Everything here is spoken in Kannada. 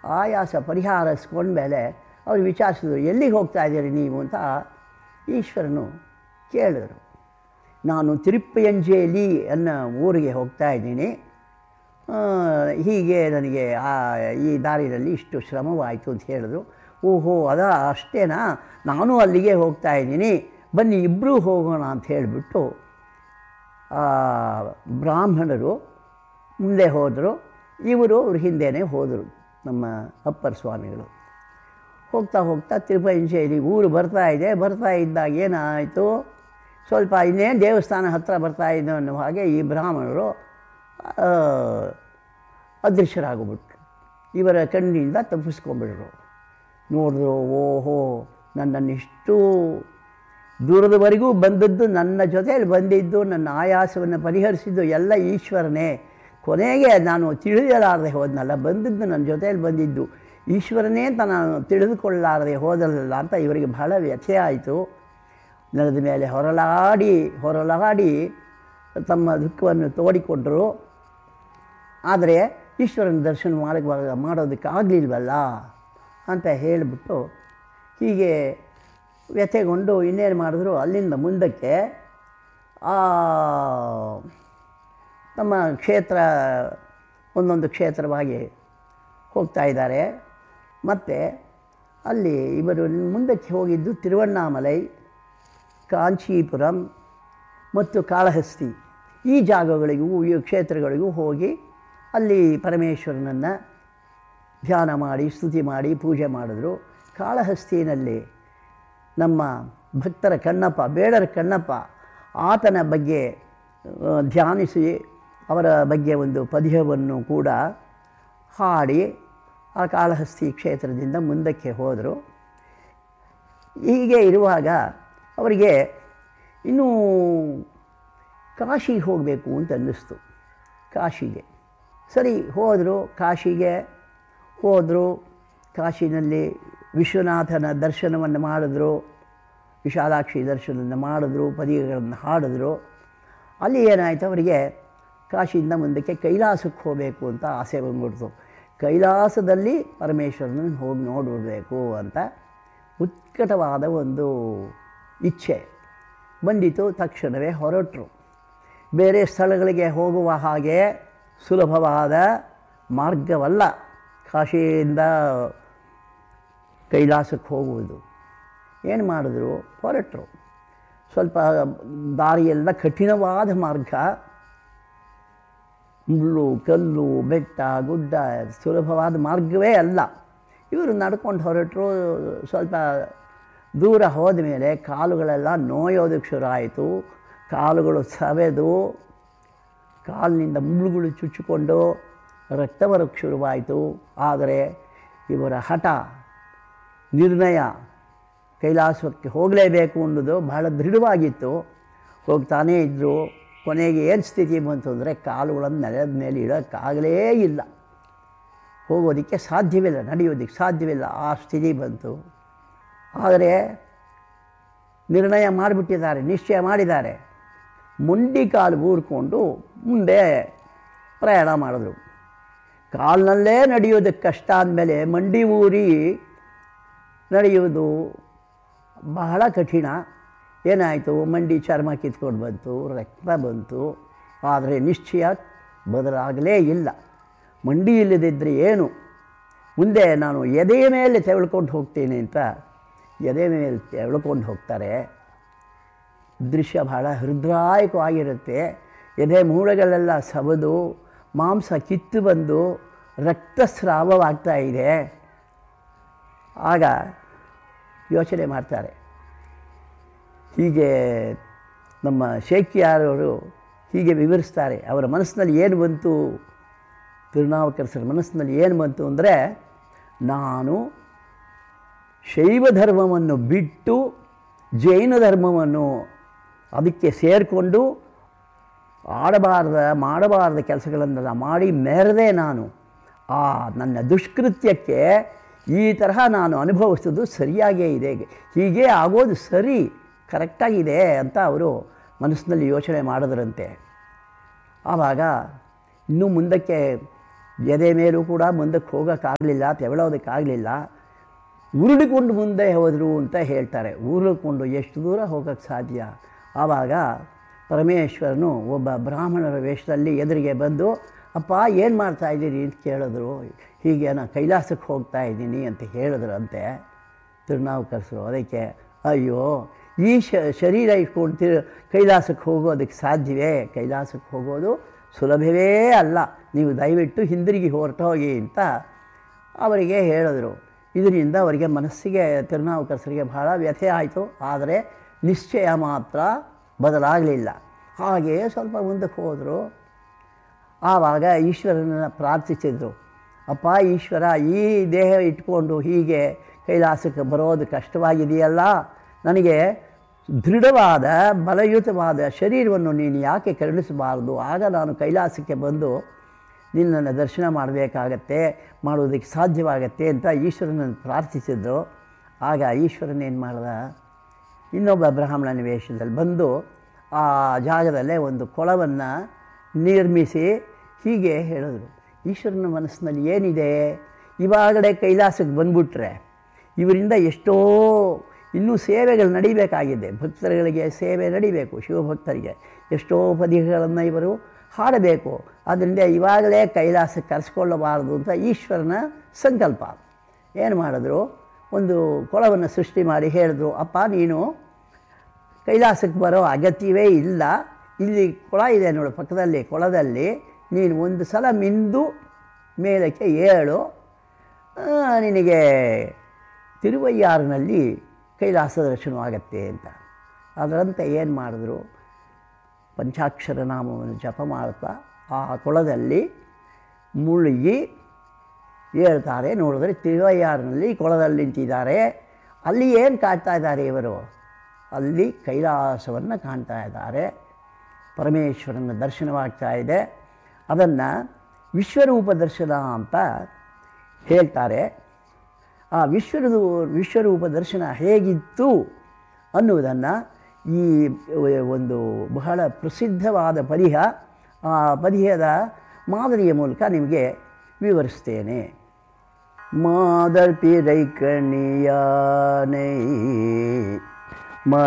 ಆಯಾಸ ಪರಿಹಾರಿಸ್ಕೊಂಡ್ಮೇಲೆ ಅವ್ರು ವಿಚಾರಿಸಿದ್ರು ಎಲ್ಲಿಗೆ ಹೋಗ್ತಾ ಇದ್ದೀರಿ ನೀವು ಅಂತ ಈಶ್ವರನು ಕೇಳಿದರು ನಾನು ತಿರುಪ್ಪಯಂಜೇಲಿ ಅನ್ನೋ ಊರಿಗೆ ಹೋಗ್ತಾ ಇದ್ದೀನಿ ಆ, ಹೀಗೆ ನನಗೆ ಆ ಈ ದಾರಿಯಲ್ಲಿ ಇಷ್ಟು ಶ್ರಮವಾಯಿತು ಅಂತ ಹೇಳಿದ್ರು ಓಹೋ ಅದ ಅಷ್ಟೇನಾ ನಾನು ಅಲ್ಲಿಗೆ ಹೋಗ್ತಾ ಇದ್ದೀನಿ ಬನ್ನಿ ಇಬ್ಬರೂ ಹೋಗೋಣ ಅಂತ ಹೇಳಿಬಿಟ್ಟು ಆ ಬ್ರಾಹ್ಮಣರು ಮುಂದೆ ಹೋದರು ಇವರು ಅವ್ರ ಹಿಂದೆನೇ ಹೋದರು ನಮ್ಮ ಅಪ್ಪರ್ ಸ್ವಾಮಿಗಳು ಹೋಗ್ತಾ ಹೋಗ್ತಾ ತಿರುಪಂಚೇರಿ ಊರು ಬರ್ತಾ ಇದೆ ಬರ್ತಾ ಇದ್ದಾಗ ಏನಾಯಿತು ಸ್ವಲ್ಪ ಇನ್ನೇನು ದೇವಸ್ಥಾನ ಹತ್ತಿರ ಬರ್ತಾ ಇದ್ದೋ ಅನ್ನೋ ಹಾಗೆ ಈ ಬ್ರಾಹ್ಮಣರು ಆ, ಅದೃಶ್ಯರಾಗ್ಬಿಟ್ರು ಇವರ ಕಣ್ಣಿಂದ ತಪ್ಪಿಸ್ಕೊಂಡ್ಬಿಟ್ರು ನೋಡಿದ್ರು ಓಹೋ ನನ್ನನ್ನು ಇಷ್ಟು ದೂರದವರೆಗೂ ಬಂದದ್ದು ನನ್ನ ಜೊತೆಯಲ್ಲಿ ಬಂದಿದ್ದು ನನ್ನ ಆಯಾಸವನ್ನು ಪರಿಹರಿಸಿದ್ದು ಎಲ್ಲ ಈಶ್ವರನೇ ಕೊನೆಗೆ ನಾನು ತಿಳಿಯಲಾರದೆ ಹೋದ್ನಲ್ಲ ಬಂದಿದ್ದು ನನ್ನ ಜೊತೆಯಲ್ಲಿ ಬಂದಿದ್ದು ಈಶ್ವರನೇ ಅಂತ ನಾನು ತಿಳಿದುಕೊಳ್ಳಲಾರದೆ ಹೋದಲ್ಲ ಅಂತ ಇವರಿಗೆ ಬಹಳ ವ್ಯಥೆ ಆಯಿತು ನೆಲದ ಮೇಲೆ ಹೊರಲಾಡಿ ಹೊರಲಾಡಿ ತಮ್ಮ ದುಃಖವನ್ನು ತೋಡಿಕೊಂಡರು ಆದರೆ ಈಶ್ವರನ ದರ್ಶನ ಮಾಡಕ್ಕೆ ಮಾಡೋದಕ್ಕೆ ಆಗಲಿಲ್ವಲ್ಲ ಅಂತ ಹೇಳಿಬಿಟ್ಟು ಹೀಗೆ ವ್ಯಥೆಗೊಂಡು ಇನ್ನೇನು ಮಾಡಿದ್ರು ಅಲ್ಲಿಂದ ಮುಂದಕ್ಕೆ ಆ ನಮ್ಮ ಕ್ಷೇತ್ರ ಒಂದೊಂದು ಕ್ಷೇತ್ರವಾಗಿ ಹೋಗ್ತಾ ಇದ್ದಾರೆ ಮತ್ತು ಅಲ್ಲಿ ಇವರು ಮುಂದಕ್ಕೆ ಹೋಗಿದ್ದು ತಿರುವಣ್ಣಾಮಲೈ ಕಾಂಚೀಪುರಂ ಮತ್ತು ಕಾಳಹಸ್ತಿ ಈ ಜಾಗಗಳಿಗೂ ಈ ಕ್ಷೇತ್ರಗಳಿಗೂ ಹೋಗಿ ಅಲ್ಲಿ ಪರಮೇಶ್ವರನನ್ನು ಧ್ಯಾನ ಮಾಡಿ ಸ್ತುತಿ ಮಾಡಿ ಪೂಜೆ ಮಾಡಿದ್ರು ಕಾಳಹಸ್ತಿನಲ್ಲಿ ನಮ್ಮ ಭಕ್ತರ ಕಣ್ಣಪ್ಪ ಬೇಡರ ಕಣ್ಣಪ್ಪ ಆತನ ಬಗ್ಗೆ ಆ, ಧ್ಯಾನಿಸಿ ಅವರ ಬಗ್ಗೆ ಒಂದು ಪದ್ಯವನ್ನು ಕೂಡ ಹಾಡಿ ಆ ಕಾಳಹಸ್ತಿ ಕ್ಷೇತ್ರದಿಂದ ಮುಂದಕ್ಕೆ ಹೋದರು ಹೀಗೆ ಇರುವಾಗ ಅವರಿಗೆ ಇನ್ನೂ ಕಾಶಿಗೆ ಹೋಗಬೇಕು ಅಂತ ಅನ್ನಿಸ್ತು ಕಾಶಿಗೆ ಸರಿ ಹೋದರು ಕಾಶಿಗೆ ಹೋದರು ಕಾಶಿನಲ್ಲಿ ವಿಶ್ವನಾಥನ ದರ್ಶನವನ್ನು ಮಾಡಿದ್ರು ವಿಶಾಲಾಕ್ಷಿ ದರ್ಶನವನ್ನು ಮಾಡಿದ್ರು ಪದಿಗಳನ್ನು ಹಾಡಿದ್ರು ಅಲ್ಲಿ ಏನಾಯಿತು ಅವರಿಗೆ ಕಾಶಿಯಿಂದ ಮುಂದಕ್ಕೆ ಕೈಲಾಸಕ್ಕೆ ಹೋಗಬೇಕು ಅಂತ ಆಸೆ ಬಂದ್ಬಿಡ್ತು ಕೈಲಾಸದಲ್ಲಿ ಪರಮೇಶ್ವರನ ಹೋಗಿ ನೋಡಿಬಿಡ್ಬೇಕು ಅಂತ ಉತ್ಕಟವಾದ ಒಂದು ಇಚ್ಛೆ ಬಂದಿತು ತಕ್ಷಣವೇ ಹೊರಟರು ಬೇರೆ ಸ್ಥಳಗಳಿಗೆ ಹೋಗುವ ಹಾಗೆ ಸುಲಭವಾದ ಮಾರ್ಗವಲ್ಲ ಕಾಶಿಯಿಂದ ಕೈಲಾಸಕ್ಕೆ ಹೋಗುವುದು ಏನು ಮಾಡಿದ್ರು ಹೊರಟರು ಸ್ವಲ್ಪ ದಾರಿಯೆಲ್ಲ ಕಠಿಣವಾದ ಮಾರ್ಗ ಮುಳ್ಳು ಕಲ್ಲು ಬೆಟ್ಟ ಗುಡ್ಡ ಸುಲಭವಾದ ಮಾರ್ಗವೇ ಅಲ್ಲ ಇವರು ನಡ್ಕೊಂಡು ಹೊರಟರು ಸ್ವಲ್ಪ ದೂರ ಹೋದ ಮೇಲೆ ಕಾಲುಗಳೆಲ್ಲ ನೋಯೋದಕ್ಕೆ ಶುರು ಆಯಿತು ಕಾಲುಗಳು ಸವೆದು ಕಾಲಿನಿಂದ ಮುಳ್ಳುಗಳು ಚುಚ್ಚಿಕೊಂಡು ರಕ್ತ ಬರೋಕ್ಕೆ ಶುರುವಾಯಿತು ಆದರೆ ಇವರ ಹಠ ನಿರ್ಣಯ ಕೈಲಾಸಕ್ಕೆ ಹೋಗಲೇಬೇಕು ಅನ್ನೋದು ಬಹಳ ದೃಢವಾಗಿತ್ತು ಹೋಗ್ತಾನೇ ಇದ್ದರು ಕೊನೆಗೆ ಏನು ಸ್ಥಿತಿ ಬಂತು ಅಂದರೆ ಕಾಲುಗಳನ್ನು ನೆಲದ ಮೇಲೆ ಇಡೋಕ್ಕಾಗಲೇ ಇಲ್ಲ ಹೋಗೋದಕ್ಕೆ ಸಾಧ್ಯವಿಲ್ಲ ನಡೆಯೋದಕ್ಕೆ ಸಾಧ್ಯವಿಲ್ಲ ಆ ಸ್ಥಿತಿ ಬಂತು ಆದರೆ ನಿರ್ಣಯ ಮಾಡಿಬಿಟ್ಟಿದ್ದಾರೆ ನಿಶ್ಚಯ ಮಾಡಿದ್ದಾರೆ ಮುಂಡಿ ಕಾಲು ಊರ್ಕೊಂಡು ಮುಂದೆ ಪ್ರಯಾಣ ಮಾಡಿದ್ರು ಕಾಲಿನಲ್ಲೇ ನಡೆಯೋದಕ್ಕೆ ಕಷ್ಟ ಅಂದಮೇಲೆ ಮಂಡಿ ಊರಿ ನಡೆಯುವುದು ಬಹಳ ಕಠಿಣ ಏನಾಯಿತು ಮಂಡಿ ಚರ್ಮ ಕಿತ್ಕೊಂಡು ಬಂತು ರಕ್ತ ಬಂತು ಆದರೆ ನಿಶ್ಚಯ ಬದಲಾಗಲೇ ಇಲ್ಲ ಮಂಡಿ ಇಲ್ಲದಿದ್ದರೆ ಏನು ಮುಂದೆ ನಾನು ಎದೆಯ ಮೇಲೆ ತೆವಳ್ಕೊಂಡು ಹೋಗ್ತೀನಿ ಅಂತ ಎದೆ ಮೇಲೆ ತೆವಳ್ಕೊಂಡು ಹೋಗ್ತಾರೆ ದೃಶ್ಯ ಬಹಳ ಹೃದ್ರಾಯಕವಾಗಿರುತ್ತೆ ಎದೆ ಮೂಳೆಗಳೆಲ್ಲ ಸವದು ಮಾಂಸ ಕಿತ್ತು ಬಂದು ರಕ್ತಸ್ರಾವವಾಗ್ತಾ ಇದೆ ಆಗ ಯೋಚನೆ ಮಾಡ್ತಾರೆ ಹೀಗೆ ನಮ್ಮ ಶೇಖಿಯಾರವರು ಹೀಗೆ ವಿವರಿಸ್ತಾರೆ ಅವರ ಮನಸ್ಸಿನಲ್ಲಿ ಏನು ಬಂತು ತಿರುನಾವುಕರಸರ ಮನಸ್ಸಿನಲ್ಲಿ ಏನು ಬಂತು ಅಂದರೆ ನಾನು ಶೈವ ಧರ್ಮವನ್ನು ಬಿಟ್ಟು ಜೈನ ಧರ್ಮವನ್ನು ಅದಕ್ಕೆ ಸೇರಿಕೊಂಡು ಆಡಬಾರ್ದ ಮಾಡಬಾರ್ದ ಕೆಲಸಗಳನ್ನೆಲ್ಲ ಮಾಡಿ ಮೆರೆದೆ ನಾನು ಆ ನನ್ನ ದುಷ್ಕೃತ್ಯಕ್ಕೆ ಈ ತರಹ ನಾನು ಅನುಭವಿಸೋದು ಸರಿಯಾಗೇ ಇದೆ ಹೀಗೆ ಆಗೋದು ಸರಿ ಕರೆಕ್ಟಾಗಿದೆ ಅಂತ ಅವರು ಮನಸ್ಸಿನಲ್ಲಿ ಯೋಚನೆ ಮಾಡಿದ್ರಂತೆ ಆವಾಗ ಇನ್ನೂ ಮುಂದಕ್ಕೆ ಎದೆ ಮೇಲೂ ಕೂಡ ಮುಂದಕ್ಕೆ ಹೋಗೋಕ್ಕಾಗಲಿಲ್ಲ ತೆವಳೋದಕ್ಕಾಗಲಿಲ್ಲ ಉರುಳಿಕೊಂಡು ಮುಂದೆ ಹೋದರು ಅಂತ ಹೇಳ್ತಾರೆ ಉರುಳಿಕೊಂಡು ಎಷ್ಟು ದೂರ ಹೋಗೋಕ್ಕೆ ಸಾಧ್ಯ ಆವಾಗ ಪರಮೇಶ್ವರನು ಒಬ್ಬ ಬ್ರಾಹ್ಮಣರ ವೇಷದಲ್ಲಿ ಎದುರಿಗೆ ಬಂದು ಅಪ್ಪ ಏನು ಮಾಡ್ತಾ ಇದ್ದೀರಿ ಅಂತ ಕೇಳಿದ್ರು ಹೀಗೆ ನಾನು ಕೈಲಾಸಕ್ಕೆ ಹೋಗ್ತಾ ಇದ್ದೀನಿ ಅಂತ ಹೇಳಿದ್ರಂತೆ ತಿರುನಾವುಕರ್ಸರು ಅದಕ್ಕೆ ಅಯ್ಯೋ ಈ ಶ ಶರೀರ ಇಟ್ಕೊಂಡು ತಿರು ಕೈಲಾಸಕ್ಕೆ ಹೋಗೋದಕ್ಕೆ ಸಾಧ್ಯವೇ ಕೈಲಾಸಕ್ಕೆ ಹೋಗೋದು ಸುಲಭವೇ ಅಲ್ಲ ನೀವು ದಯವಿಟ್ಟು ಹಿಂದಿರುಗಿ ಹೊರಟೋಗಿ ಅಂತ ಅವರಿಗೆ ಹೇಳಿದ್ರು ಇದರಿಂದ ಅವರಿಗೆ ಮನಸ್ಸಿಗೆ ತಿರುನಾವುಕರಸರಿಗೆ ಬಹಳ ವ್ಯಥೆ ಆಯಿತು ಆದರೆ ನಿಶ್ಚಯ ಮಾತ್ರ ಬದಲಾಗಲಿಲ್ಲ ಹಾಗೆಯೇ ಸ್ವಲ್ಪ ಮುಂದಕ್ಕೆ ಹೋದರು ಆವಾಗ ಈಶ್ವರನನ್ನು ಪ್ರಾರ್ಥಿಸಿದರು ಅಪ್ಪ ಈಶ್ವರ ಈ ದೇಹ ಇಟ್ಕೊಂಡು ಹೀಗೆ ಕೈಲಾಸಕ್ಕೆ ಬರೋದು ಕಷ್ಟವಾಗಿದೆಯಲ್ಲ ನನಗೆ ದೃಢವಾದ ಬಲಯುತವಾದ ಶರೀರವನ್ನು ನೀನು ಯಾಕೆ ಕರುಣಿಸಬಾರದು ಆಗ ನಾನು ಕೈಲಾಸಕ್ಕೆ ಬಂದು ನಿನ್ನನ್ನು ದರ್ಶನ ಮಾಡಬೇಕಾಗತ್ತೆ ಮಾಡೋದಕ್ಕೆ ಸಾಧ್ಯವಾಗತ್ತೆ ಅಂತ ಈಶ್ವರನನ್ನು ಪ್ರಾರ್ಥಿಸಿದ್ರು ಆಗ ಈಶ್ವರನೇನು ಮಾಡ್ದ ಇನ್ನೊಬ್ಬ ಬ್ರಾಹ್ಮಣನ ವೇಷದಲ್ಲಿ ಬಂದು ಆ ಜಾಗದಲ್ಲೇ ಒಂದು ಕೊಳವನ್ನು ನಿರ್ಮಿಸಿ ಹೀಗೆ ಹೇಳಿದ್ರು ಈಶ್ವರನ ಮನಸ್ಸಿನಲ್ಲಿ ಏನಿದೆ ಇವಾಗಲೇ ಕೈಲಾಸಕ್ಕೆ ಬಂದ್ಬಿಟ್ರೆ ಇವರಿಂದ ಎಷ್ಟೋ ಇನ್ನೂ ಸೇವೆಗಳು ನಡಿಬೇಕಾಗಿದೆ ಭಕ್ತರುಗಳಿಗೆ ಸೇವೆ ನಡಿಬೇಕು ಶಿವಭಕ್ತರಿಗೆ ಎಷ್ಟೋ ಪದಿಗಳನ್ನು ಇವರು ಹಾಡಬೇಕು ಆದ್ದರಿಂದ ಇವಾಗಲೇ ಕೈಲಾಸಕ್ಕೆ ಕರೆಸ್ಕೊಳ್ಳಬಾರದು ಅಂತ ಈಶ್ವರನ ಸಂಕಲ್ಪ ಏನು ಮಾಡಿದ್ರು ಒಂದು ಕೊಳವನ್ನು ಸೃಷ್ಟಿ ಮಾಡಿ ಹೇಳಿದ್ರು ಅಪ್ಪ ನೀನು ಕೈಲಾಸಕ್ಕೆ ಬರೋ ಅಗತ್ಯವೇ ಇಲ್ಲ ಇಲ್ಲಿ ಕೊಳ ಇದೆ ನೋಡು ಪಕ್ಕದಲ್ಲಿ ಕೊಳದಲ್ಲಿ ನೀನು ಒಂದು ಸಲ ಮಿಂದು ಮೇಲಕ್ಕೆ ಏಳು ಆ, ನಿನಗೆ ತಿರುವಯ್ಯಾರಿನಲ್ಲಿ ಕೈಲಾಸ ದರ್ಶನವಾಗತ್ತೆ ಅಂತ ಅದರಂತೆ ಏನು ಮಾಡಿದ್ರು ಪಂಚಾಕ್ಷರ ನಾಮವನ್ನು ಜಪ ಮಾಡ್ತಾ ಆ ಕೊಳದಲ್ಲಿ ಮುಳುಗಿ ಹೇಳ್ತಾರೆ ನೋಡಿದ್ರೆ ತಿರುವಯ್ಯಾರಿನಲ್ಲಿ ಕೊಳದಲ್ಲಿ ನಿಂತಿದ್ದಾರೆ ಅಲ್ಲಿ ಏನು ಕಾಣ್ತಾ ಇದ್ದಾರೆ ಇವರು ಅಲ್ಲಿ ಕೈಲಾಸವನ್ನು ಕಾಣ್ತಾ ಇದ್ದಾರೆ ಪರಮೇಶ್ವರನ ದರ್ಶನವಾಗ್ತಾ ಇದೆ ಅದನ್ನು ವಿಶ್ವರೂಪ ದರ್ಶನ ಅಂತ ಹೇಳ್ತಾರೆ ಆ ವಿಶ್ವದ ವಿಶ್ವರೂಪ ದರ್ಶನ ಹೇಗಿತ್ತು ಅನ್ನುವುದನ್ನು ಈ ಒಂದು ಬಹಳ ಪ್ರಸಿದ್ಧವಾದ ಪದಿಹ ಆ ಪದಿಹದ ಮಾದರಿಯ ಮೂಲಕ ನಿಮಗೆ ವಿವರಿಸ್ತೇನೆ மாதர் பிறை கணியானை